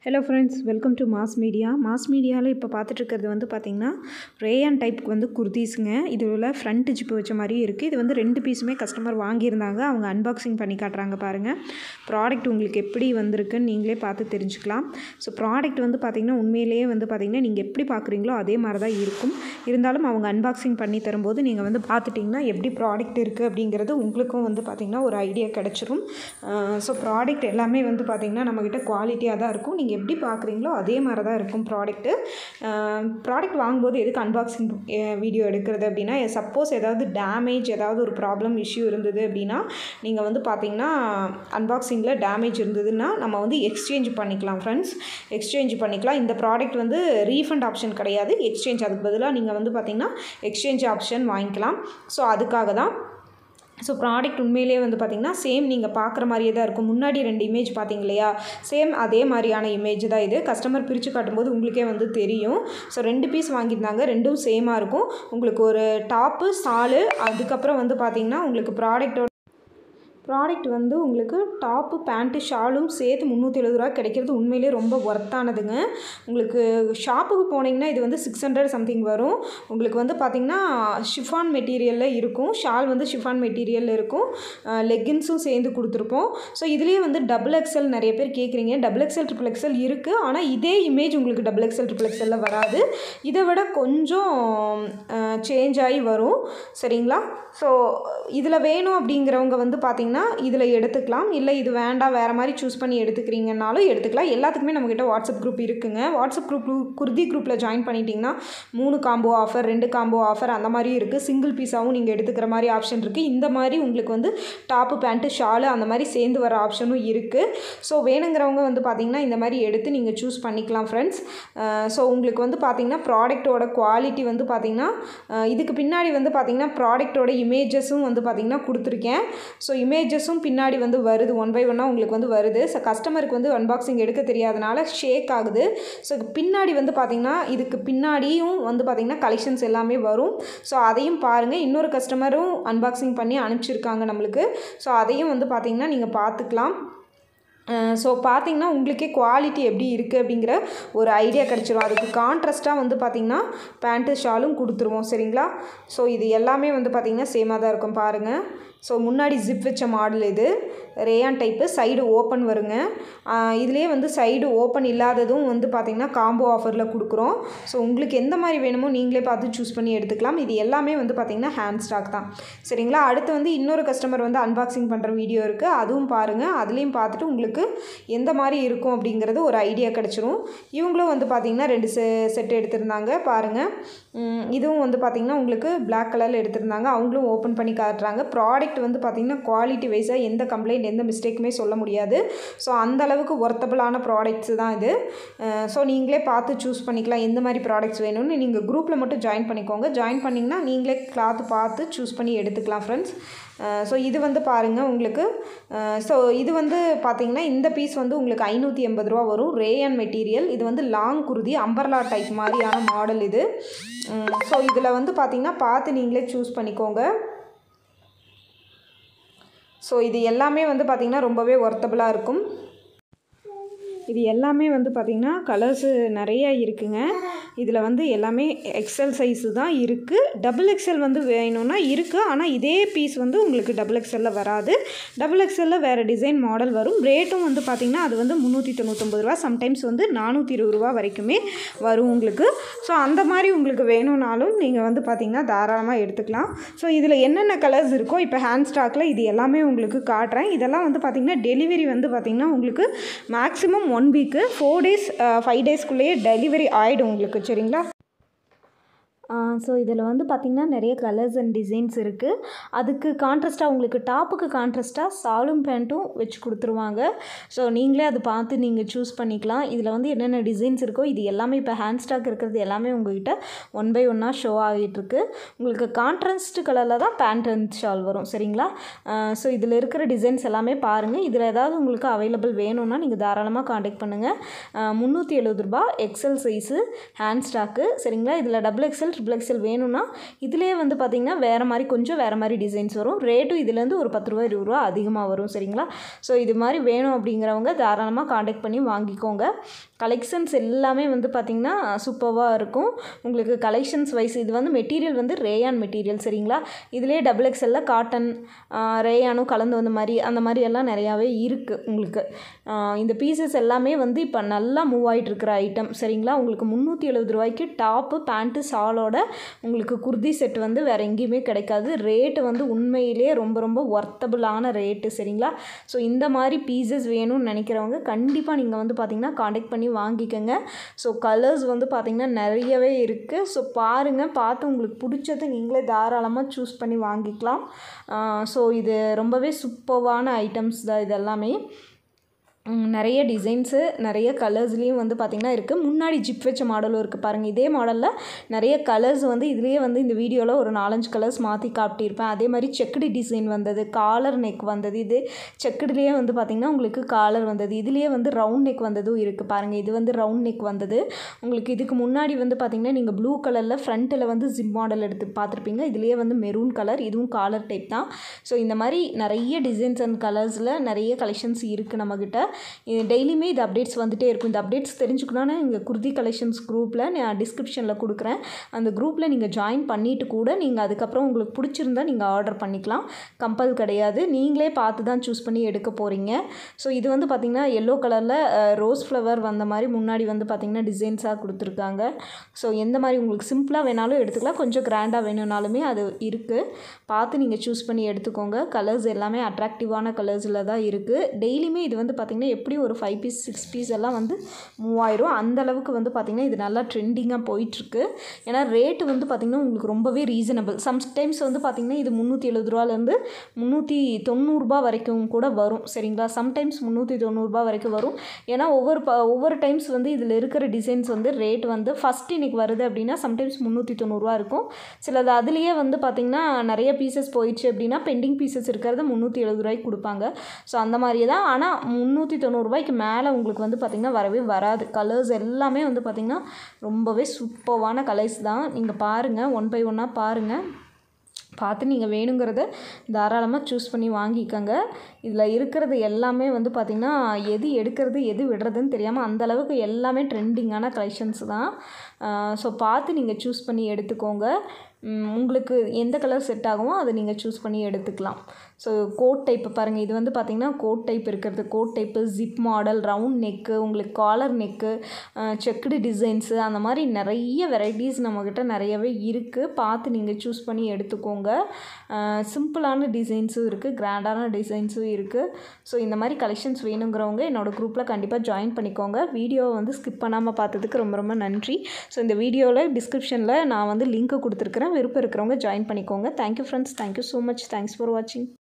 hello friends welcome to mass media மாஸ் மீடியாவில் இப்போ பார்த்துட்ருக்கிறது வந்து பார்த்திங்கன்னா ரேயான் டைப்புக்கு வந்து குர்தீஸுங்க இது உள்ள ஃப்ரண்ட் ஜிப்பு வச்ச மாதிரி இருக்குது இது வந்து ரெண்டு பீஸுமே கஸ்டமர் வாங்கியிருந்தாங்க அவங்க அன்பாக்சிங் பண்ணி காட்டுறாங்க பாருங்கள் ப்ராடக்ட் உங்களுக்கு எப்படி வந்திருக்குன்னு நீங்களே பார்த்து தெரிஞ்சுக்கலாம் ஸோ ப்ராடக்ட் வந்து பார்த்திங்கன்னா உண்மையிலேயே வந்து பார்த்திங்கன்னா நீங்கள் எப்படி பார்க்குறீங்களோ அதே மாதிரி தான் இருக்கும் இருந்தாலும் அவங்க அன்பாக்சிங் பண்ணி தரும்போது நீங்கள் வந்து பார்த்துட்டிங்கன்னா எப்படி ப்ராடக்ட் இருக்குது அப்படிங்கிறது உங்களுக்கும் வந்து பார்த்திங்கன்னா ஒரு ஐடியா கிடச்சிரும் ஸோ ப்ராடக்ட் எல்லாமே வந்து பார்த்திங்கன்னா நம்மக்கிட்ட குவாலிட்டியாக தான் இருக்கும் நீங்கள் எப்படி பார்க்குறீங்களோ அதே மாதிரி தான் இருக்கும் ப்ராடக்ட்டு ப்ராடக்ட் வாங்கும்போது எதுக்கு அன்பாக்சிங் வீடியோ எடுக்கிறது அப்படின்னா சப்போஸ் ஏதாவது டேமேஜ் ஏதாவது ஒரு ப்ராப்ளம் இஷ்யூ இருந்தது அப்படின்னா நீங்கள் வந்து பார்த்தீங்கன்னா அன்பாக்சிங்கில் டேமேஜ் இருந்ததுன்னா நம்ம வந்து எக்ஸ்சேஞ்ச் பண்ணிக்கலாம் ஃப்ரெண்ட்ஸ் எக்ஸ்சேஞ்ச் பண்ணிக்கலாம் இந்த ப்ராடக்ட் வந்து ரீஃபண்ட் ஆப்ஷன் கிடையாது எக்ஸ்சேஞ்ச் அதுக்கு பதிலாக நீங்கள் வந்து பார்த்தீங்கன்னா எக்ஸ்சேஞ்ச் ஆப்ஷன் வாங்கிக்கலாம் ஸோ அதுக்காக தான் ஸோ ப்ராடக்ட் உண்மையிலேயே வந்து பார்த்திங்கன்னா சேம் நீங்கள் பார்க்குற மாதிரியே தான் இருக்கும் முன்னாடி ரெண்டு இமேஜ் பார்த்தீங்க இல்லையா சேம் அதே மாதிரியான இமேஜ் தான் இது கஸ்டமர் பிரித்து காட்டும்போது உங்களுக்கே வந்து தெரியும் ஸோ ரெண்டு பீஸ் வாங்கியிருந்தாங்க ரெண்டும் சேமாக இருக்கும் உங்களுக்கு ஒரு டாப்பு சாலு அதுக்கப்புறம் வந்து பார்த்திங்கன்னா உங்களுக்கு ப்ராடக்ட்டோட ப்ராடக்ட் வந்து உங்களுக்கு டாப்பு பேண்ட்டு ஷாலும் சேர்த்து முந்நூற்றி எழுபது ரூபா கிடைக்கிறது உண்மையிலே ரொம்ப ஒர்த்தானதுங்க உங்களுக்கு ஷாப்புக்கு போனீங்கன்னா இது வந்து சிக்ஸ் ஹண்ட்ரட் சம்திங் வரும் உங்களுக்கு வந்து பார்த்திங்கன்னா ஷிஃபான் மெட்டீரியலில் இருக்கும் ஷால் வந்து ஷிஃபான் மெட்டீரியலில் இருக்கும் லெக்கின்ஸும் சேர்ந்து கொடுத்துருப்போம் ஸோ இதுலேயே வந்து டபுள் எக்ஸல் நிறைய பேர் கேட்குறீங்க டபுள் எக்ஸல் ட்ரிபிள் எக்ஸல் இருக்குது ஆனால் இதே இமேஜ் உங்களுக்கு டபுள் எக்ஸல் ட்ரிபிள் எக்ஸலில் வராது இதை விட கொஞ்சம் சேஞ்ச் ஆகி வரும் சரிங்களா ஸோ இதில் வேணும் அப்படிங்கிறவங்க வந்து பார்த்திங்கன்னா இதில் எடுத்துக்கலாம் இல்லை இது வேண்டாம் வேறு மாதிரி சூஸ் பண்ணி எடுத்துக்கிறீங்கனாலும் எடுத்துக்கலாம் எல்லாத்துக்குமே நம்மக்கிட்ட வாட்ஸ்அப் குரூப் இருக்குங்க வாட்ஸ்அப் குரூப் குர்தி குரூப்பில் ஜாயின் பண்ணிட்டீங்கன்னா மூணு காம்போ ஆஃபர் ரெண்டு காம்போ ஆஃபர் அந்த மாதிரி இருக்குது சிங்கிள் பீஸாகவும் நீங்கள் எடுத்துக்கிற மாதிரி ஆப்ஷன் இருக்குது இந்த மாதிரி உங்களுக்கு வந்து டாப்பு பேண்ட்டு ஷாலு அந்த மாதிரி சேர்ந்து வர ஆப்ஷனும் இருக்குது ஸோ வேணுங்கிறவங்க வந்து பார்த்திங்கன்னா இந்த மாதிரி எடுத்து நீங்கள் சூஸ் பண்ணிக்கலாம் ஃப்ரெண்ட்ஸ் ஸோ உங்களுக்கு வந்து பார்த்திங்கன்னா ப்ராடக்ட்டோட குவாலிட்டி வந்து பார்த்திங்கன்னா இதுக்கு பின்னாடி வந்து பார்த்திங்கன்னா ப்ராடக்ட்டோட இமேஜஸும் வந்து பார்த்திங்கன்னா கொடுத்துருக்கேன் ஸோ இமேஜஸும் பின்னாடி வந்து வருது ஒன் பை ஒன்னாக உங்களுக்கு வந்து வருது ஸோ கஸ்டமருக்கு வந்து அன்பாக்சிங் எடுக்க தெரியாதனால ஷேக் ஆகுது ஸோ பின்னாடி வந்து பார்த்திங்கன்னா இதுக்கு பின்னாடியும் வந்து பார்த்திங்கன்னா கலெக்ஷன்ஸ் எல்லாமே வரும் ஸோ அதையும் பாருங்கள் இன்னொரு கஸ்டமரும் அன்பாக்சிங் பண்ணி அனுப்பிச்சிருக்காங்க நம்மளுக்கு ஸோ அதையும் வந்து பார்த்திங்கன்னா நீங்கள் பார்த்துக்கலாம் ஸோ பார்த்தீங்கன்னா உங்களுக்கே குவாலிட்டி எப்படி இருக்குது அப்படிங்கிற ஒரு ஐடியா கிடச்சிரும் அதுக்கு கான்ட்ராஸ்ட்டாக வந்து பார்த்திங்கன்னா பேண்ட்டு ஷாலும் கொடுத்துருவோம் சரிங்களா ஸோ இது எல்லாமே வந்து பார்த்திங்கன்னா சேமாக தான் இருக்கும் பாருங்கள் ஸோ முன்னாடி ஜிப் வச்ச மாடல் இது ரேயான் டைப்பு சைடு ஓப்பன் வருங்க இதுலேயே வந்து சைடு ஓப்பன் இல்லாததும் வந்து பார்த்திங்கன்னா காம்போ ஆஃபரில் கொடுக்குறோம் ஸோ உங்களுக்கு எந்த மாதிரி வேணுமோ நீங்களே பார்த்து சூஸ் பண்ணி எடுத்துக்கலாம் இது எல்லாமே வந்து பார்த்திங்கன்னா ஹேண்ட் ஸ்டாக் தான் சரிங்களா அடுத்து வந்து இன்னொரு கஸ்டமர் வந்து அன்பாக்சிங் பண்ணுற வீடியோ இருக்குது அதுவும் பாருங்கள் அதுலேயும் பார்த்துட்டு உங்களுக்கு எந்த மாதிரி இருக்கும் அப்படிங்கிறது ஒரு ஐடியா கிடச்சிரும் இவங்களும் வந்து பார்த்திங்கன்னா ரெண்டு செ செட் எடுத்திருந்தாங்க பாருங்கள் இதுவும் வந்து பார்த்திங்கன்னா உங்களுக்கு பிளாக் கலரில் எடுத்திருந்தாங்க அவங்களும் ஓப்பன் பண்ணி காட்டுறாங்க ப்ராடக்ட் வந்து பார்த்திங்கன்னா குவாலிட்டி வைஸாக எந்த கம்ப்ளைண்ட் எந்த மிஸ்டேக்குமே சொல்ல முடியாது ஸோ அந்த அளவுக்கு ஒர்த்தபிளான ப்ராடக்ட்ஸ் தான் இது ஸோ நீங்களே பார்த்து சூஸ் பண்ணிக்கலாம் எந்த மாதிரி ப்ராடக்ட்ஸ் வேணும்னு நீங்கள் குரூப்பில் மட்டும் ஜாயின் பண்ணிக்கோங்க ஜாயின் பண்ணிங்கன்னா நீங்களே கிளாத் பார்த்து சூஸ் பண்ணி எடுத்துக்கலாம் ஃப்ரெண்ட்ஸ் ஸோ இது வந்து பாருங்கள் உங்களுக்கு ஸோ இது வந்து பார்த்திங்கன்னா இந்த பீஸ் வந்து உங்களுக்கு ஐநூற்றி எண்பது ரூபா வரும் ரேயன் மெட்டீரியல் இது வந்து லாங் குருதி அம்பர்லா டைப் மாதிரியான மாடல் இது ஸோ இதில் வந்து பார்த்திங்கன்னா பார்த்து நீங்களே சூஸ் பண்ணிக்கோங்க ஸோ இது எல்லாமே வந்து பார்த்திங்கன்னா ரொம்பவே ஒர்த்தபுளாக இருக்கும் இது எல்லாமே வந்து பார்த்திங்கன்னா கலர்ஸு நிறைய இருக்குங்க இதில் வந்து எல்லாமே எக்ஸல் சைஸு தான் இருக்குது டபுள் எக்ஸல் வந்து வேணும்னா இருக்குது ஆனால் இதே பீஸ் வந்து உங்களுக்கு டபுள் எக்ஸலில் வராது டபுள் எக்ஸலில் வேறு டிசைன் மாடல் வரும் ரேட்டும் வந்து பார்த்திங்கன்னா அது வந்து முந்நூற்றி தொண்ணூற்றொம்பது ரூபா சம்டைம்ஸ் வந்து நானூற்றி இருபது ரூபா வரைக்குமே வரும் உங்களுக்கு ஸோ அந்த மாதிரி உங்களுக்கு வேணும்னாலும் நீங்கள் வந்து பார்த்திங்கன்னா தாராளமாக எடுத்துக்கலாம் ஸோ இதில் என்னென்ன கலர்ஸ் இருக்கோ இப்போ ஹேண்ட் ஸ்டாக்கில் இது எல்லாமே உங்களுக்கு காட்டுறேன் இதெல்லாம் வந்து பார்த்திங்கன்னா டெலிவரி வந்து பார்த்திங்கன்னா உங்களுக்கு maximum one week four days five டேஸ்க்குள்ளேயே டெலிவரி ஆகிடும் உங்களுக்கு சரிங்களா ஸோ இதில் வந்து பார்த்திங்கன்னா நிறைய கலர்ஸ் அண்ட் டிசைன்ஸ் இருக்குது அதுக்கு கான்ட்ராஸ்ட்டாக உங்களுக்கு டாப்புக்கு கான்ட்ராஸ்ட்டாக சாலும் பேண்ட்டும் வச்சு கொடுத்துருவாங்க ஸோ நீங்களே அது பார்த்து நீங்கள் சூஸ் பண்ணிக்கலாம் இதில் வந்து என்னென்ன டிசைன்ஸ் இருக்கோ இது எல்லாமே இப்போ ஹேண்ட் ஸ்டாக் இருக்கிறது எல்லாமே உங்கள்கிட்ட ஒன் பை ஒன்னாக ஷோ ஆகிட்டுருக்கு உங்களுக்கு கான்ட்ராஸ்ட் கலரில் தான் பேண்ட் அண்ட் ஷால் வரும் சரிங்களா ஸோ இதில் இருக்கிற டிசைன்ஸ் எல்லாமே பாருங்கள் இதில் ஏதாவது உங்களுக்கு அவைலபிள் வேணும்னா நீங்கள் தாராளமாக காண்டாக்ட் பண்ணுங்கள் முந்நூற்றி எழுபது ரூபா எக்ஸல் சைஸு ஹேண்ட் ஸ்டாக்கு சரிங்களா இதில் டபுள் எக்ஸல் ட்ரிபிள் எக்ஸல் வேணும்னா இதிலே வந்து பார்த்திங்கன்னா வேறு மாதிரி கொஞ்சம் வேறு மாதிரி டிசைன்ஸ் வரும் ரேட்டும் இதுலேருந்து ஒரு பத்து ரூபா இருபது ரூபா அதிகமாக வரும் சரிங்களா ஸோ இது மாதிரி வேணும் அப்படிங்கிறவங்க தாராளமாக காண்டாக்ட் பண்ணி வாங்கிக்கோங்க கலெக்ஷன்ஸ் எல்லாமே வந்து பார்த்திங்கன்னா சூப்பராக இருக்கும் உங்களுக்கு கலெக்ஷன்ஸ் வைஸ் இது வந்து மெட்டீரியல் வந்து ரேயான் மெட்டீரியல் சரிங்களா இதுலேயே டபுள் எக்ஸலில் காட்டன் ரேயானும் கலந்து வந்த மாதிரி அந்த மாதிரி எல்லாம் நிறையாவே இருக்குது உங்களுக்கு ஆஹ் இந்த பீசஸ் எல்லாமே வந்து இப்போ நல்லா மூவ் ஆகிட்டு இருக்கிற ஐட்டம் சரிங்களா உங்களுக்கு முந்நூற்றி எழுபது ரூபாய்க்கு டாப்பு பேண்ட்டு ஷாலோட உங்களுக்கு குர்தி செட் வந்து வேறு எங்கேயுமே கிடைக்காது ரேட்டு வந்து உண்மையிலேயே ரொம்ப ரொம்ப ஒர்த்தபுளான ரேட்டு சரிங்களா ஸோ இந்த மாதிரி பீசஸ் வேணும்னு நினைக்கிறவங்க கண்டிப்பாக நீங்கள் வந்து பார்த்தீங்கன்னா காண்டாக்ட் பண்ணி வாங்கிக்கோங்க ஸோ கலர்ஸ் வந்து பார்த்திங்கன்னா நிறையவே இருக்குது ஸோ பாருங்கள் பார்த்து உங்களுக்கு பிடிச்சது நீங்களே தாராளமாக சூஸ் பண்ணி வாங்கிக்கலாம் ஸோ இது ரொம்பவே சூப்பர்வான ஐட்டம்ஸ் தான் இது எல்லாமே ம், நிறைய டிசைன்ஸு நிறைய கலர்ஸ்லேயும் வந்து பார்த்திங்கன்னா இருக்குது முன்னாடி ஜிப் வச்ச மாடலும் இருக்குது பாருங்கள் இதே மாடலில் நிறைய கலர்ஸ் வந்து இதுலேயே வந்து இந்த வீடியோவில் ஒரு நாலஞ்சு கலர்ஸ் மாற்றி காட்டியிருப்பேன் அதே மாதிரி செக்குடு டிசைன் வந்தது காலர் நெக் வந்தது இது செக்குடுலேயே வந்து பார்த்திங்கன்னா உங்களுக்கு காலர் வந்தது இதுலேயே வந்து ரவுண்ட் நெக் வந்ததும் இருக்குது பாருங்கள் இது வந்து ரவுண்ட் நெக் வந்தது உங்களுக்கு இதுக்கு முன்னாடி வந்து பார்த்திங்கன்னா நீங்கள் ப்ளூ கலரில் ஃப்ரண்ட்டில் வந்து ஜிப் மாடல் எடுத்து பார்த்துருப்பீங்க இதுலேயே வந்து மெரூன் கலர் இதுவும் காலர் டைப் தான் ஸோ இந்த மாதிரி நிறைய டிசைன்ஸ் அண்ட் கலர்ஸில் நிறைய கலெக்ஷன்ஸ் இருக்குது நம்மக்கிட்ட டெய்லியுமே இது அப்டேட்ஸ் வந்துகிட்டே இருக்கும் இந்த அப்டேட்ஸ் தெரிஞ்சுக்கணுன்னா இங்கே குர்தி கலெக்ஷன்ஸ் குரூப்பில் நான் டிஸ்கிரிப்ஷனில் கொடுக்குறேன் அந்த குரூப்பில் நீங்கள் ஜாயின் பண்ணிவிட்டு கூட நீங்கள் அதுக்கப்புறம் உங்களுக்கு பிடிச்சிருந்தா நீங்கள் ஆர்டர் பண்ணிக்கலாம் கம்பல் கிடையாது நீங்களே பார்த்து தான் சூஸ் பண்ணி எடுக்க போகிறீங்க ஸோ இது வந்து பார்த்திங்கன்னா எல்லோ கலரில் ரோஸ் ஃப்ளவர் வந்த மாதிரி முன்னாடி வந்து பார்த்திங்கன்னா டிசைன்ஸாக கொடுத்துருக்காங்க ஸோ எந்த மாதிரி உங்களுக்கு சிம்பிளாக வேணாலும் எடுத்துக்கலாம் கொஞ்சம் கிராண்டாக வேணும்னாலுமே அது இருக்குது பார்த்து நீங்கள் சூஸ் பண்ணி எடுத்துக்கோங்க கலர்ஸ் எல்லாமே அட்ராக்டிவான கலர்ஸில் தான் இருக்குது டெய்லியுமே இது வந்து பார்த்திங்கன்னா எப்படி ஒரு ஃபைவ் பீஸ் சிக்ஸ் பீஸ் எல்லாம் வந்து மூவாயிரம் அந்த அளவுக்கு வந்து பார்த்திங்கன்னா இது நல்லா ட்ரெண்டிங்காக போயிட்டுருக்கு ஏன்னா ரேட்டு வந்து பார்த்திங்கன்னா உங்களுக்கு ரொம்பவே ரீசனபிள் சம்டைம்ஸ் வந்து பார்த்திங்கன்னா இது முந்நூற்றி எழுபது ரூபாலேருந்து முந்நூற்றி தொண்ணூறுரூபா வரைக்கும் கூட வரும் சரிங்களா சம்டைம்ஸ் முந்நூற்றி தொண்ணூறுரூபா வரைக்கும் வரும் ஏன்னா ஒவ்வொரு ப ஒவ்வொரு டைம்ஸ் வந்து இதில் இருக்கிற டிசைன்ஸ் வந்து ரேட் வந்து ஃபஸ்ட் இன்னைக்கு வருது அப்படின்னா சம்டைம்ஸ் முந்நூற்றி தொண்ணூறுரூவா இருக்கும் சிலது அதுலேயே வந்து பார்த்திங்கன்னா நிறைய பீசஸ் போயிடுச்சு அப்படின்னா பெண்டிங் பீசஸ் இருக்கிறத முந்நூற்றி எழுபது ரூபாய்க்கு கொடுப்பாங்க ஸோ அந்த மாதிரியே தான் ஆனால் முந்நூற்றி தொண்ணூறுரூபாய்க்கு மேலே உங்களுக்கு வந்து பார்த்திங்கன்னா வரவே வராது கலர்ஸ் எல்லாமே வந்து பார்த்திங்கன்னா ரொம்பவே சூப்பர்வான கலர்ஸ் தான் நீங்கள் பாருங்கள் ஒன் பை ஒன்னாக பாருங்கள் பார்த்து நீங்கள் வேணுங்கிறத தாராளமாக சூஸ் பண்ணி வாங்கிக்கோங்க இதில் இருக்கிறது எல்லாமே வந்து பார்த்திங்கன்னா எது எடுக்கிறது எது விடுறதுன்னு தெரியாமல் அந்த அளவுக்கு எல்லாமே ட்ரெண்டிங்கான கலெக்ஷன்ஸ் தான் ஸோ பார்த்து நீங்கள் சூஸ் பண்ணி எடுத்துக்கோங்க ம், உங்களுக்கு எந்த கலர் செட் ஆகுமோ அதை நீங்கள் சூஸ் பண்ணி எடுத்துக்கலாம் ஸோ கோட் டைப் பாருங்கள் இது வந்து பார்த்திங்கன்னா கோட் டைப் இருக்கிறது coat type zip model round neck உங்களுக்கு காலர் நெக்கு செக்குடு டிசைன்ஸு அந்த மாதிரி நிறைய வெரைட்டிஸ் நம்மக்கிட்ட நிறையவே இருக்குது பார்த்து நீங்கள் சூஸ் பண்ணி எடுத்துக்கோங்க சிம்பிளான டிசைன்ஸும் இருக்குது கிராண்டான டிசைன்ஸும் இருக்குது ஸோ இந்த மாதிரி கலெக்ஷன்ஸ் வேணுங்கிறவங்க என்னோடய குரூப்பில் கண்டிப்பாக ஜாயின் பண்ணிக்கோங்க வீடியோவை வந்து ஸ்கிப் பண்ணாமல் பார்த்ததுக்கு ரொம்ப ரொம்ப நன்றி ஸோ இந்த வீடியோவில் டிஸ்கிரிப்ஷனில் நான் வந்து லிங்க்கு கொடுத்துருக்குறேன் விருப்பம் இருக்கிறவங்க ஜாயின் பண்ணிக்கோங்க thank you friends thank you so much thanks for வாட்சிங்